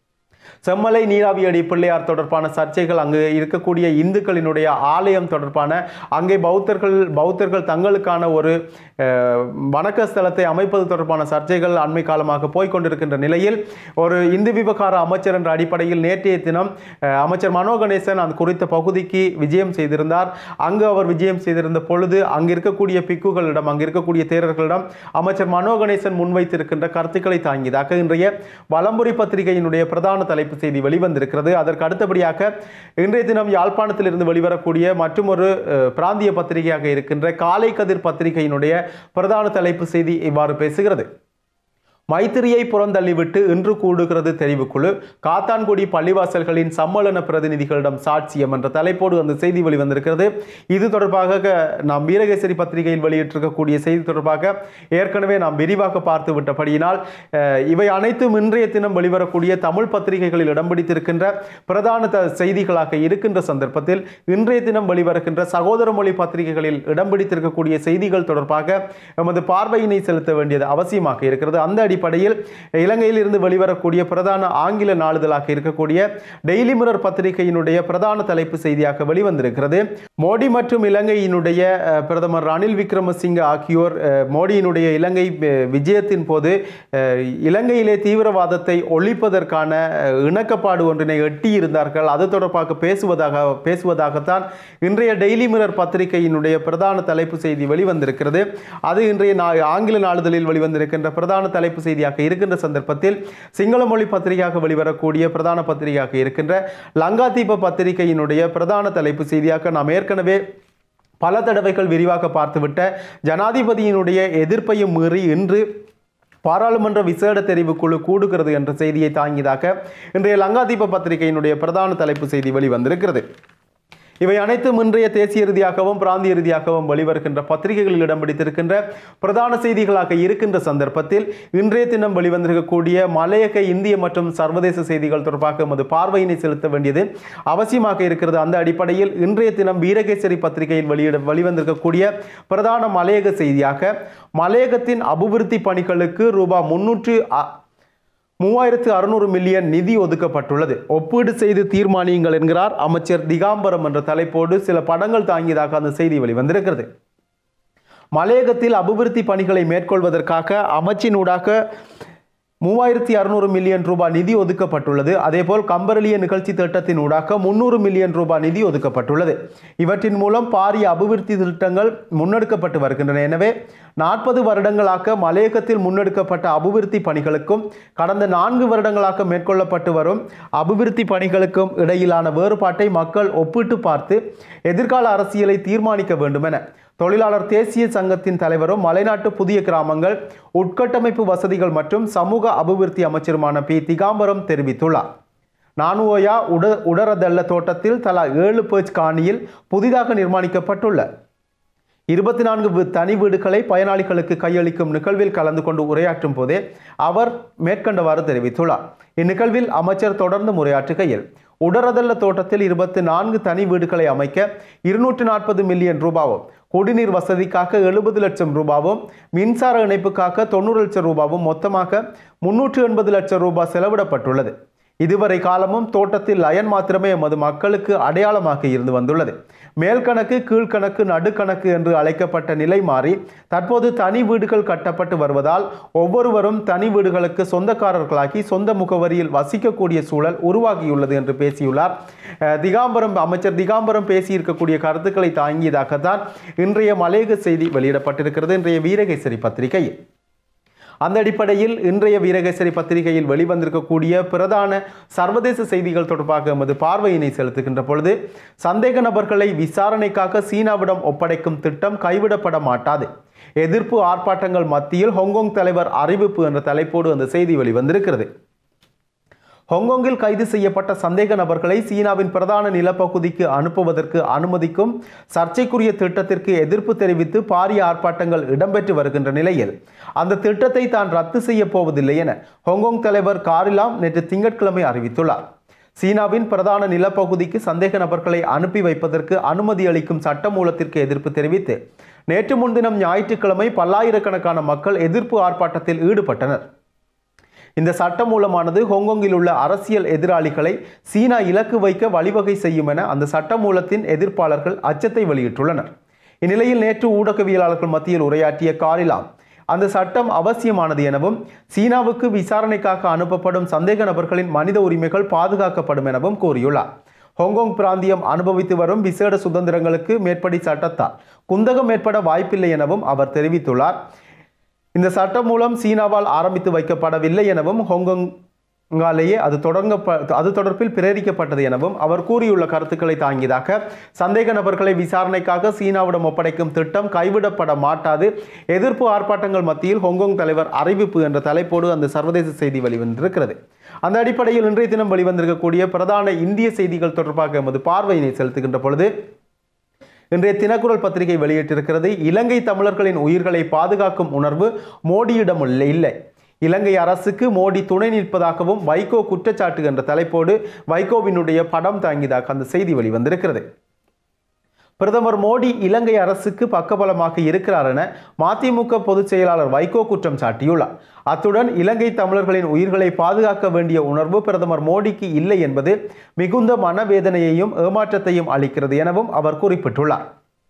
செம்மலை நீராவியடி பிள்ளையார் தொடர்பான சர்ச்சைகள் அங்கு இருக்கக்கூடிய இந்துக்களினுடைய ஆலயம் தொடர்பான அங்கே பௌத்தர்கள் பௌத்தர்கள் தங்களுக்கான ஒரு அஹ், வணக்க ஸ்தலத்தை அமைப்பது தொடர்பான சர்ச்சைகள் அண்மை காலமாக போய்க்கொண்டிருக்கின்ற நிலையில் ஒரு இந்து விவகார அமைச்சர் என்ற அடிப்படையில் நேற்றைய தினம் அஹ், அமைச்சர் மனோ கணேசன் அந்த குறித்த பகுதிக்கு விஜயம் செய்திருந்தார் அங்கு அவர் விஜயம் செய்திருந்த பொழுது அங்கு இருக்கக்கூடிய பிக்குகளிடம் அங்கு இருக்கக்கூடிய தேரர்களிடம் அமைச்சர் மனோ கணேசன் முன்வைத்திருக்கின்ற கருத்துக்களை தாங்கியதாக இன்றைய வலம்புரி பத்திரிகையினுடைய பிரதான தலைப்பு செய்தி வெளிவந்திருக்கிறது அதற்கு அடுத்தபடியாக இன்றைய தினம் யாழ்ப்பாணத்தில் இருந்து வெளிவரக்கூடிய மற்றொரு அஹ், பிராந்திய பத்திரிகையாக இருக்கின்ற காலை கதிர் பத்திரிகையினுடைய பிரதான தலைப்பு செய்தி இவ்வாறு பேசுகிறது மைத்திரியை புறந்தள்ளிவிட்டு இன்று கூடுகிறது தெரிவுக்குழு காத்தான்குடி பள்ளிவாசல்களின் சம்மேளன பிரதிநிதிகளிடம் சாட்சியம் என்ற தலைப்போடு அந்த செய்தி வெளிவந்திருக்கிறது இது தொடர்பாக க- நாம் வீரகேசரி பத்திரிகையில் வெளியிட்டிருக்கக்கூடிய செய்தி தொடர்பாக ஏற்கனவே நாம் விரிவாக பார்த்து விட்டபடியினால் அஹ், இவை அனைத்தும் இன்றைய தினம் வெளிவரக்கூடிய தமிழ் பத்திரிகைகளில் இடம் பிடித்திருக்கின்ற பிரதான த- செய்திகளாக இருக்கின்ற சந்தர்ப்பத்தில் இன்றைய தினம் வெளிவருகின்ற சகோதர மொழி பத்திரிகைகளில் இடம் பிடித்திருக்கக்கூடிய செய்திகள் தொடர்பாக எமது பார்வையினை செலுத்த வேண்டியது அவசியமாக இருக்கிறது அந்த அடிப்படையில் இலங்கையில் இருந்து வெளிவரக்கூடிய பிரதான ஆங்கில நாளிதழாக இருக்கக்கூடிய டெய்லி மிரர் பத்திரிகையினுடைய பிரதான தலைப்பு செய்தியாக வெளிவந்திருக்கிறது மோடி மற்றும் இலங்கையினுடைய அஹ், பிரதமர் ரணில் விக்ரமசிங்க ஆகியோர் அஹ், மோடியினுடைய இலங்கை அஹ், விஜயத்தின் போது அஹ், இலங்கையிலே தீவிரவாதத்தை ஒழிப்பதற்கான அஹ், இணக்கப்பாடு ஒன்றினை எட்டியிருந்தார்கள் அது தொடர்பாக பேசுவதாக பேசுவதாகத்தான் இன்றைய டெய்லி மிரர் பத்திரிகையினுடைய பிரதான தலைப்பு செய்தி வெளிவந்திருக்கிறது அது இன்றைய நா- ஆங்கில நாளிதழில் வெளிவந்திருக்கின்ற பிரதான தலைப்பு செய்தியாக இருக்கின்ற சந்தர்ப்பத்தில் சிங்கள மொழி பத்திரிகையாக வெளிவரக்கூடிய பிரதான பத்திரிகையாக இருக்கின்ற லங்காதீப பத்திரிகையினுடைய பிரதான தலைப்பு செய்தியாக நாம் ஏற்கனவே பல தடவைகள் விரிவாக பார்த்துவிட்ட ஜனாதிபதியினுடைய எதிர்ப்பையும் மீறி இன்று பாராளுமன்ற விசேட தெரிவுக்குழு கூடுகிறது என்ற செய்தியை தாங்கியதாக இன்றைய லங்காதீப பத்திரிகையினுடைய பிரதான தலைப்பு செய்தி வெளிவந்திருக்கிறது இவை அனைத்தும் இன்றைய தேசிய ரீதியாகவும் பிராந்திய ரீதியாகவும் வெளிவருகின்ற பத்திரிகைகளில் இடம் பிடித்திருக்கின்ற பிரதான செய்திகளாக இருக்கின்ற சந்தர்ப்பத்தில் இன்றைய தினம் வெளிவந்திருக்கக்கூடிய மலையக இந்திய மற்றும் சர்வதேச செய்திகள் தொடர்பாக எமது பார்வையினை செலுத்த வேண்டியது அவசியமாக இருக்கிறது அந்த அடிப்படையில் இன்றைய தினம் வீரகேசரி பத்திரிகையில் வெளியிட வெளிவந்திருக்கக்கூடிய பிரதான மலையக செய்தியாக மலையகத்தின் அபிவிருத்தி பணிகளுக்கு ரூபாய் முன்னூற்று மூவாயிரத்து அறுநூறு மில்லியன் நிதி ஒதுக்கப்பட்டுள்ளது ஒப்பீடு செய்து தீர்மானியுங்கள் என்கிறார் அமைச்சர் திகாம்பரம் என்ற தலைப்போடு சில படங்கள் தாங்கியதாக அந்த செய்தி வெளிவந்திருக்கிறது மலையகத்தில் அபிவிருத்தி பணிகளை மேற்கொள்வதற்காக அமைச்சினூடாக மூவாயிரத்தி அறுநூறு மில்லியன் ரூபாய் நிதி ஒதுக்கப்பட்டுள்ளது அதேபோல் கம்பரலிய நிகழ்ச்சி திட்டத்தின் ஊடாக முன்னூறு மில்லியன் ரூபாய் நிதி ஒதுக்கப்பட்டுள்ளது இவற்றின் மூலம் பாரிய அபிவிருத்தி திட்டங்கள் முன்னெடுக்கப்பட்டு வருகின்றன எனவே நாற்பது வருடங்களாக மலையகத்தில் முன்னெடுக்கப்பட்ட அபிவிருத்தி பணிகளுக்கும் கடந்த நான்கு வருடங்களாக மேற்கொள்ளப்பட்டு வரும் அபிவிருத்தி பணிகளுக்கும் இடையிலான வேறுபாட்டை மக்கள் ஒப்பிட்டு பார்த்து எதிர்கால அரசியலை தீர்மானிக்க வேண்டுமென தொழிலாளர் தேசிய சங்கத்தின் தலைவரும் மலைநாட்டு புதிய கிராமங்கள் உட்கட்டமைப்பு வசதிகள் மற்றும் சமூக அபிவிருத்தி அமைச்சருமான பி திகாம்பரம் தெரிவித்துள்ளார் நானுவோயா உட உடரதல்ல தோட்டத்தில் தலா ஏழு பேர்ச் காணியில் புதிதாக நிர்மாணிக்கப்பட்டுள்ள இருபத்தி நான்கு வி- தனி வீடுகளை பயனாளிகளுக்கு கையளிக்கும் நிகழ்வில் கலந்து கொண்டு உரையாற்றும் போதே அவர் மேற்கண்டவாறு தெரிவித்துள்ளார் இந்நிகழ்வில் அமைச்சர் தொடர்ந்து உரையாற்றுகையில் உடரதல்ல தோட்டத்தில் இருபத்தி நான்கு தனி வீடுகளை அமைக்க இருநூற்று நாற்பது மில்லியன் ரூபாவும் குடிநீர் வசதிக்காக எழுபது லட்சம் ரூபாவும் மின்சார இணைப்புக்காக தொண்ணூறு லட்சம் ரூபாவும் மொத்தமாக முன்னூற்று எண்பது லட்சம் ரூபாய் செலவிடப்பட்டுள்ளது இதுவரை காலமும் தோட்டத்தில் லயன் மாத்திரமே எமது மக்களுக்கு அடையாளமாக இருந்து வந்துள்ளது மேல்கணக்கு கீழ்கணக்கு நடுக்கணக்கு என்று அழைக்கப்பட்ட நிலை மாறி தற்போது தனி வீடுகள் கட்டப்பட்டு வருவதால் ஒவ்வொருவரும் தனி வீடுகளுக்கு சொந்தக்காரர்களாகி சொந்த முகவரியில் வசிக்கக்கூடிய சூழல் உருவாகியுள்ளது என்று பேசியுள்ளார் அஹ், திகாம்பரம் அமைச்சர் திகாம்பரம் பேசியிருக்கக்கூடிய கருத்துக்களை தாங்கியதாகத்தான் இன்றைய மலேக செய்தி வெளியிடப்பட்டிருக்கிறது இன்றைய வீரகேசரி பத்திரிகையில் அந்த அடிப்படையில் இன்றைய வீரகேசரி பத்திரிகையில் வெளிவந்திருக்கக்கூடிய பிரதான சர்வதேச செய்திகள் தொடர்பாக எமது பார்வையினை செலுத்துகின்ற பொழுது சந்தேக நபர்களை விசாரணைக்காக சீனாவிடம் ஒப்படைக்கும் திட்டம் கைவிடப்பட மாட்டாது எதிர்ப்பு ஆர்ப்பாட்டங்கள் மத்தியில் ஹாங்காங் தலைவர் அறிவிப்பு என்ற தலைப்போடு அந்த செய்தி வெளிவந்திருக்கிறது ஹாங்காங்கில் கைது செய்யப்பட்ட சந்தேக நபர்களை சீனாவின் பிரதான நிலப்பகுதிக்கு அனுப்புவதற்கு அனுமதிக்கும் சர்ச்சைக்குரிய திட்டத்திற்கு எதிர்ப்பு தெரிவித்து பாரிய ஆர்ப்பாட்டங்கள் இடம்பெற்று வருகின்ற நிலையில் அந்த திட்டத்தை தான் ரத்து செய்ய போவதில்லை என ஹாங்காங் தலைவர் காரிலாம் நேற்று திங்கட்கிழமை அறிவித்துள்ளார் சீனாவின் பிரதான நிலப்பகுதிக்கு சந்தேக நபர்களை அனுப்பி வைப்பதற்கு அனுமதி அளிக்கும் சட்டமூலத்திற்கு எதிர்ப்பு தெரிவித்து நேற்று முன்தினம் ஞாயிற்றுக்கிழமை பல்லாயிரக்கணக்கான மக்கள் எதிர்ப்பு ஆர்ப்பாட்டத்தில் ஈடுபட்டனர் இந்த சட்டமூலமானது ஹாங்காங்கில் உள்ள அரசியல் எதிராளிகளை சீனா இலக்கு வைக்க வழிவகை செய்யும் என அந்த சட்டமூலத்தின் எதிர்ப்பாளர்கள் அச்சத்தை வெளியிட்டுள்ளனர் இந்நிலையில் நேற்று ஊடகவியலாளர்கள் மத்தியில் உரையாற்றிய காரிலாம் அந்த சட்டம் அவசியமானது எனவும் சீனாவுக்கு விசாரணைக்காக அனுப்பப்படும் சந்தேக நபர்களின் மனித உரிமைகள் பாதுகாக்கப்படும் எனவும் கூறியுள்ளார் ஹாங்காங் பிராந்தியம் அனுபவித்து வரும் விசேட சுதந்திரங்களுக்கு மேற்படி சட்டத்தால் குந்தகம் ஏற்பட வாய்ப்பில்லை எனவும் அவர் தெரிவித்துள்ளார் இந்த சட்டம் மூலம் சீனாவால் ஆரம்பித்து வைக்கப்படவில்லை எனவும் ஹாங்காங்காலேயே அது தொடங்க அது தொடர்பில் பிரேரிக்கப்பட்டது எனவும் அவர் கூறியுள்ள கருத்துக்களை தாங்கியதாக சந்தேக நபர்களை விசாரணைக்காக சீனாவிடம் ஒப்படைக்கும் திட்டம் கைவிடப்பட மாட்டாது எதிர்ப்பு ஆர்ப்பாட்டங்கள் மத்தியில் ஹாங்காங் தலைவர் அறிவிப்பு என்ற தலைப்போடு அந்த சர்வதேச செய்தி வெளிவந்திருக்கிறது அந்த அடிப்படையில் இன்றைய தினம் வெளிவந்திருக்கக்கூடிய பிரதான இந்திய செய்திகள் தொடர்பாக எமது பார்வையினை செலுத்துகின்ற பொழுது இன்றைய தினக்குரல் பத்திரிகை வெளியிட்டிருக்கிறது இலங்கை தமிழர்களின் உயிர்களை பாதுகாக்கும் உணர்வு மோடியிடம் இல்லை இல்லை இலங்கை அரசுக்கு மோடி துணை நிற்பதாகவும் வைகோ குற்றச்சாட்டு என்ற தலைப்போடு வைகோவினுடைய படம் தாங்கியதாக அந்த செய்தி வெளிவந்திருக்கிறது பிரதமர் மோடி இலங்கை அரசுக்கு பக்கபலமாக இருக்கிறார் என மதிமுக பொதுச் செயலாளர் வைகோ குற்றம் சாட்டியுள்ளார் அத்துடன் இலங்கை தமிழர்களின் உயிர்களை பாதுகாக்க வேண்டிய உணர்வு பிரதமர் மோடிக்கு இல்லை என்பது மிகுந்த மனவேதனையையும் ஏமாற்றத்தையும் அளிக்கிறது எனவும் அவர் குறிப்பிட்டுள்ளார்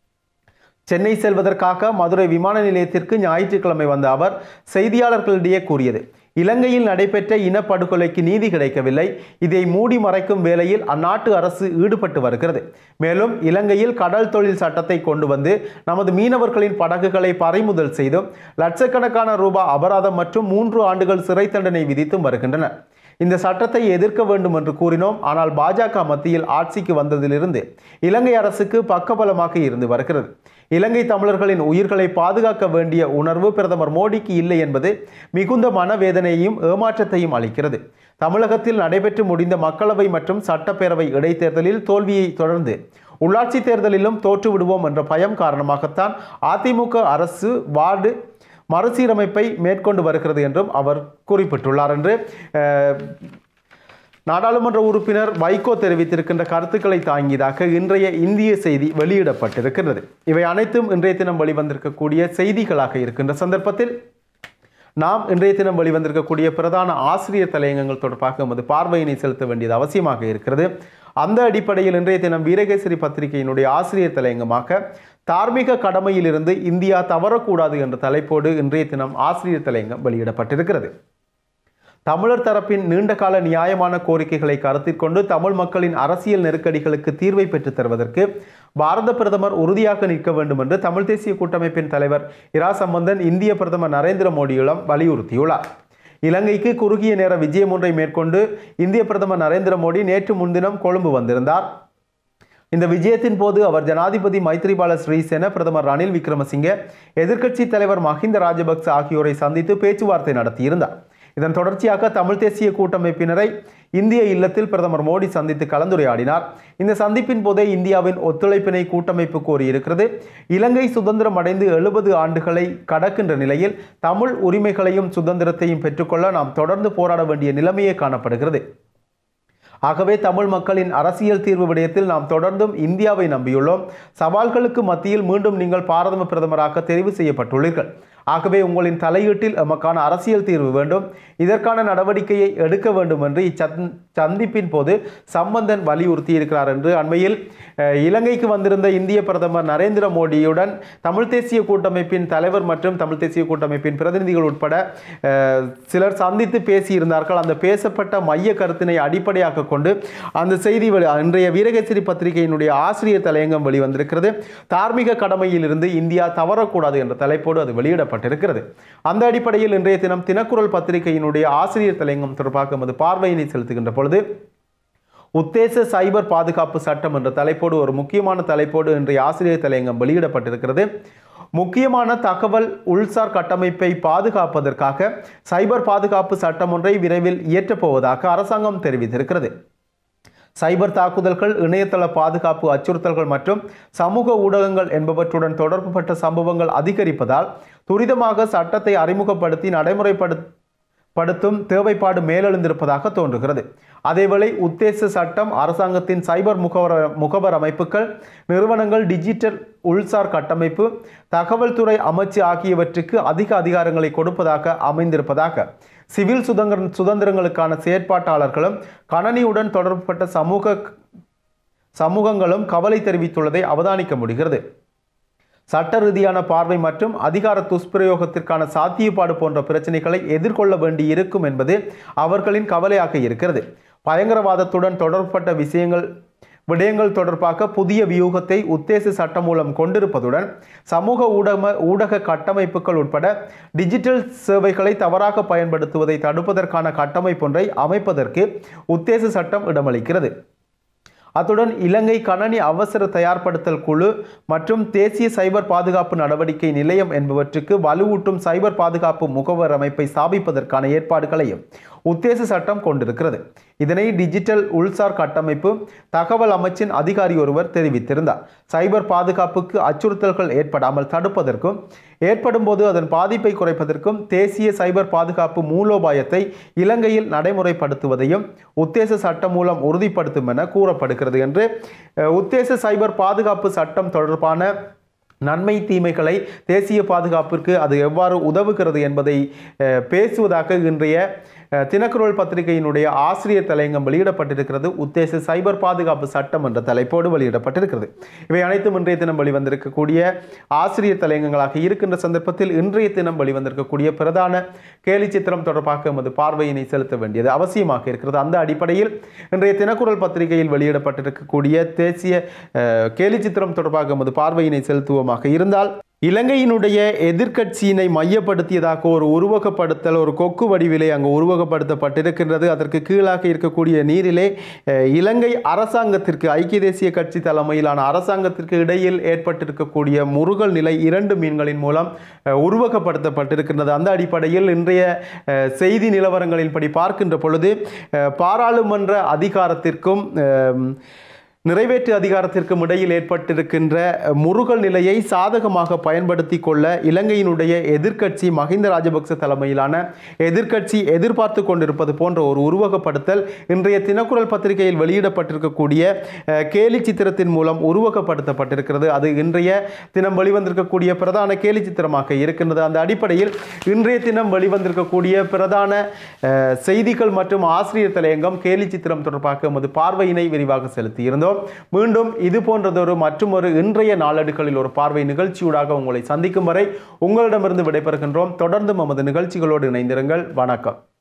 சென்னை செல்வதற்காக மதுரை விமான நிலையத்திற்கு ஞாயிற்றுக்கிழமை வந்த அவர் செய்தியாளர்களிடையே கூறியது இலங்கையில் நடைபெற்ற இனப்படுகொலைக்கு நீதி கிடைக்கவில்லை இதை மூடி மறைக்கும் வேளையில் அந்நாட்டு அரசு ஈடுபட்டு வருகிறது மேலும் இலங்கையில் கடல் தொழில் சட்டத்தை கொண்டு வந்து நமது மீனவர்களின் படகுகளை பறிமுதல் செய்தும் லட்சக்கணக்கான ரூபாய் அபராதம் மற்றும் மூன்று ஆண்டுகள் சிறை தண்டனை விதித்தும் வருகின்றனர் இந்த சட்டத்தை எதிர்க்க வேண்டும் என்று கூறினோம் ஆனால் பாஜக மத்தியில் ஆட்சிக்கு வந்ததிலிருந்து இலங்கை அரசுக்கு பக்கபலமாக இருந்து வருகிறது இலங்கை தமிழர்களின் உயிர்களை பாதுகாக்க வேண்டிய உணர்வு பிரதமர் மோடிக்கு இல்லை என்பது மிகுந்த மனவேதனையையும் ஏமாற்றத்தையும் அளிக்கிறது தமிழகத்தில் நடைபெற்று முடிந்த மக்களவை மற்றும் சட்டப்பேரவை இடைத்தேர்தலில் தோல்வியை தொடர்ந்து உள்ளாட்சி தேர்தலிலும் தோற்று விடுவோம் என்ற பயம் காரணமாகத்தான் அதிமுக அரசு வார்டு மறுசீரமைப்பை மேற்கொண்டு வருகிறது என்றும் அவர் குறிப்பிட்டுள்ளார் என்று அஹ், நாடாளுமன்ற உறுப்பினர் வைகோ தெரிவித்திருக்கின்ற கருத்துக்களை தாங்கியதாக இன்றைய இந்திய செய்தி வெளியிடப்பட்டிருக்கிறது இவை அனைத்தும் இன்றைய தினம் வெளிவந்திருக்கக்கூடிய செய்திகளாக இருக்கின்ற சந்தர்ப்பத்தில் நாம் இன்றைய தினம் வெளிவந்திருக்கக்கூடிய பிரதான ஆசிரியர் தலையங்கங்கள் தொடர்பாக எமது பார்வையினை செலுத்த வேண்டியது அவசியமாக இருக்கிறது அந்த அடிப்படையில் இன்றைய தினம் வீரகேசரி பத்திரிகையினுடைய ஆசிரியர் தலையங்கமாக தார்மீக கடமையிலிருந்து இந்தியா தவறக்கூடாது என்ற தலைப்போடு இன்றைய தினம் ஆசிரியர் தலையங்கம் வெளியிடப்பட்டிருக்கிறது தமிழர் தரப்பின் நீண்டகால நியாயமான கோரிக்கைகளை கருத்தில் கொண்டு தமிழ் மக்களின் அரசியல் நெருக்கடிகளுக்கு தீர்வை பெற்றுத் தருவதற்கு பாரத பிரதமர் உறுதியாக நிற்க வேண்டும் என்று தமிழ் தேசிய கூட்டமைப்பின் தலைவர் இரா சம்பந்தன் இந்திய பிரதமர் நரேந்திர மோடியிடம் வலியுறுத்தியுள்ளார் இலங்கைக்கு குறுகிய நேர விஜயம் ஒன்றை மேற்கொண்டு இந்திய பிரதமர் நரேந்திர மோடி நேற்று முன்தினம் கொழும்பு வந்திருந்தார் இந்த விஜயத்தின் போது அவர் ஜனாதிபதி மைத்ரிபால ஸ்ரீசேன பிரதமர் ரணில் விக்ரமசிங்கே எதிர்க்கட்சி தலைவர் மஹிந்த ராஜபக்ச ஆகியோரை சந்தித்து பேச்சுவார்த்தை நடத்தியிருந்தார் இதன் தொடர்ச்சியாக தமிழ் தேசிய கூட்டமைப்பினரை இந்திய இல்லத்தில் பிரதமர் மோடி சந்தித்து கலந்துரையாடினார் இந்த சந்திப்பின் போதே இந்தியாவின் ஒத்துழைப்பினை கூட்டமைப்பு கோரியிருக்கிறது இலங்கை சுதந்திரம் அடைந்து எழுபது ஆண்டுகளை கடக்கின்ற நிலையில் தமிழ் உரிமைகளையும் சுதந்திரத்தையும் பெற்றுக்கொள்ள நாம் தொடர்ந்து போராட வேண்டிய நிலைமையே காணப்படுகிறது ஆகவே தமிழ் மக்களின் அரசியல் தீர்வு விடயத்தில் நாம் தொடர்ந்தும் இந்தியாவை நம்பியுள்ளோம் சவால்களுக்கு மத்தியில் மீண்டும் நீங்கள் பாரத பிரதமராக தெரிவு செய்யப்பட்டுள்ளீர்கள் ஆகவே உங்களின் தலையீட்டில் எமக்கான அரசியல் தீர்வு வேண்டும் இதற்கான நடவடிக்கையை எடுக்க வேண்டும் என்று இச்சந் சந்திப்பின் போது சம்பந்தன் வலியுறுத்தி இருக்கிறார் என்று அண்மையில் அஹ், இலங்கைக்கு வந்திருந்த இந்திய பிரதமர் நரேந்திர மோடியுடன் தமிழ் தேசிய கூட்டமைப்பின் தலைவர் மற்றும் தமிழ் தேசிய கூட்டமைப்பின் பிரதிநிதிகள் உட்பட அஹ், சிலர் சந்தித்து பேசியிருந்தார்கள் அந்த பேசப்பட்ட மைய கருத்தினை அடிப்படையாக கொண்டு அந்த செய்தி வெளி இன்றைய வீரகேசரி பத்திரிகையினுடைய ஆசிரியர் தலையங்கம் வெளிவந்திருக்கிறது தார்மீக கடமையிலிருந்து இந்தியா தவறக்கூடாது என்ற தலைப்போடு அது வெளியிடப்பட்டிருக்கிறது அந்த அடிப்படையில் இன்றைய தினம் தினக்குரல் பத்திரிகையினுடைய ஆசிரியர் தலையங்கம் தொடர்பாக எமது பார்வையினை செலுத்துகின்ற பொழுது உத்தேச சைபர் பாதுகாப்பு சட்டம் என்ற தலைப்போடு ஒரு முக்கியமான தலைப்போடு இன்றைய ஆசிரியர் தலையங்கம் வெளியிடப்பட்டிருக்கிறது முக்கியமான தகவல் உள்சார் கட்டமைப்பை பாதுகாப்பதற்காக சைபர் பாதுகாப்பு சட்டம் ஒன்றை விரைவில் இயற்றப் போவதாக அரசாங்கம் தெரிவித்திருக்கிறது சைபர் தாக்குதல்கள் இணையதள பாதுகாப்பு அச்சுறுத்தல்கள் மற்றும் சமூக ஊடகங்கள் என்பவற்றுடன் தொடர்புபட்ட சம்பவங்கள் அதிகரிப்பதால் துரிதமாக சட்டத்தை அறிமுகப்படுத்தி நடைமுறைப்படு படுத்தும் தேவைப்பாடு மேலெழுந்திருப்பதாக தோன்றுகிறது அதேவேளை உத்தேச சட்டம் அரசாங்கத்தின் சைபர் முகவர் முகவர் அமைப்புகள் நிறுவனங்கள் டிஜிட்டல் உள்சார் கட்டமைப்பு தகவல் துறை அமைச்சு ஆகியவற்றுக்கு அதிக அதிகாரங்களை கொடுப்பதாக அமைந்திருப்பதாக சிவில் சுதந்திர சுதந்திரங்களுக்கான செயற்பாட்டாளர்களும் கணனியுடன் தொடர்புபட்ட சமூக சமூகங்களும் கவலை தெரிவித்துள்ளதை அவதானிக்க முடிகிறது சட்ட ரீதியான பார்வை மற்றும் அதிகார துஷ்பிரயோகத்திற்கான சாத்தியப்பாடு போன்ற பிரச்சனைகளை எதிர்கொள்ள வேண்டி இருக்கும் என்பது அவர்களின் கவலையாக இருக்கிறது பயங்கரவாதத்துடன் தொடர்பட்ட விஷயங்கள் விடயங்கள் தொடர்பாக புதிய வியூகத்தை உத்தேச சட்டம் மூலம் கொண்டிருப்பதுடன் சமூக ஊடக ஊடக கட்டமைப்புகள் உட்பட டிஜிட்டல் சேவைகளை தவறாக பயன்படுத்துவதை தடுப்பதற்கான கட்டமைப்பொன்றை அமைப்பதற்கு உத்தேச சட்டம் இடமளிக்கிறது அத்துடன் இலங்கை கணனி அவசர தயார்படுத்தல் குழு மற்றும் தேசிய சைபர் பாதுகாப்பு நடவடிக்கை நிலையம் என்பவற்றுக்கு வலுவூட்டும் சைபர் பாதுகாப்பு முகவர் அமைப்பை ஸ்தாபிப்பதற்கான ஏற்பாடுகளையும் உத்தேச சட்டம் கொண்டிருக்கிறது இதனை டிஜிட்டல் உள்சார் கட்டமைப்பு தகவல் அமைச்சின் அதிகாரி ஒருவர் தெரிவித்திருந்தார் சைபர் பாதுகாப்புக்கு அச்சுறுத்தல்கள் ஏற்படாமல் தடுப்பதற்கும் ஏற்படும் போது அதன் பாதிப்பை குறைப்பதற்கும் தேசிய சைபர் பாதுகாப்பு மூலோபாயத்தை இலங்கையில் நடைமுறைப்படுத்துவதையும் உத்தேச சட்டம் மூலம் உறுதிப்படுத்தும் என கூறப்படுகிறது என்று அஹ், உத்தேச சைபர் பாதுகாப்பு சட்டம் தொடர்பான நன்மை தீமைகளை தேசிய பாதுகாப்பிற்கு அது எவ்வாறு உதவுகிறது என்பதை அஹ், பேசுவதாக இன்றைய அஹ், தினக்குரல் பத்திரிகையினுடைய ஆசிரியர் தலையங்கம் வெளியிடப்பட்டிருக்கிறது உத்தேச சைபர் பாதுகாப்பு சட்டம் என்ற தலைப்போடு வெளியிடப்பட்டிருக்கிறது இவை அனைத்தும் இன்றைய தினம் வெளிவந்திருக்கக்கூடிய ஆசிரியர் தலையங்கங்களாக இருக்கின்ற சந்தர்ப்பத்தில் இன்றைய தினம் வெளிவந்திருக்கக்கூடிய பிரதான கேலி சித்திரம் தொடர்பாக எமது பார்வையினை செலுத்த வேண்டியது அவசியமாக இருக்கிறது அந்த அடிப்படையில் இன்றைய தினக்குரல் பத்திரிகையில் வெளியிடப்பட்டிருக்கக்கூடிய தேசிய அஹ், கேலி சித்திரம் தொடர்பாக எமது பார்வையினை செலுத்துவோமாக இருந்தால் இலங்கையினுடைய எதிர்க்கட்சியினை மையப்படுத்தியதாக ஒரு உருவகப்படுத்தல் ஒரு கொக்கு வடிவிலே அங்கு உருவகப்படுத்தப்பட்டிருக்கின்றது அதற்கு கீழாக இருக்கக்கூடிய நீரிலே அஹ், இலங்கை அரசாங்கத்திற்கு ஐக்கிய தேசிய கட்சி தலைமையிலான அரசாங்கத்திற்கு இடையில் ஏற்பட்டிருக்கக்கூடிய முருகல் நிலை இரண்டு மீன்களின் மூலம் அஹ், உருவகப்படுத்தப்பட்டிருக்கின்றது அந்த அடிப்படையில் இன்றைய அஹ், செய்தி நிலவரங்களின்படி பார்க்கின்ற பொழுது அஹ், பாராளுமன்ற அதிகாரத்திற்கும் அஹ், நிறைவேற்று அதிகாரத்திற்கும் இடையில் ஏற்பட்டிருக்கின்ற முருகல் நிலையை சாதகமாக பயன்படுத்தி கொள்ள இலங்கையினுடைய எதிர்க்கட்சி மஹிந்த ராஜபக்ச தலைமையிலான எதிர்க்கட்சி எதிர்பார்த்து கொண்டிருப்பது போன்ற ஒரு உருவகப்படுத்தல் இன்றைய தினக்குரல் பத்திரிகையில் வெளியிடப்பட்டிருக்கக்கூடிய அஹ், கேலி சித்திரத்தின் மூலம் உருவகப்படுத்தப்பட்டிருக்கிறது அது இன்றைய தினம் வெளிவந்திருக்கக்கூடிய பிரதான கேலி சித்திரமாக இருக்கின்றது அந்த அடிப்படையில் இன்றைய தினம் வெளிவந்திருக்கக்கூடிய பிரதான அஹ், செய்திகள் மற்றும் ஆசிரியர் தலையங்கம் கேலி சித்திரம் தொடர்பாக எமது பார்வையினை விரிவாக செலுத்தியிருந்தோம் மீண்டும் இது போன்றதொரு மற்றும் ஒரு இன்றைய நாளேடுகளில் ஒரு பார்வை நிகழ்ச்சியூடாக உங்களை சந்திக்கும் வரை உங்களிடமிருந்து விடைபெறுகின்றோம் தொடர்ந்து நமது நிகழ்ச்சிகளோடு இணைந்திருங்கள் வணக்கம்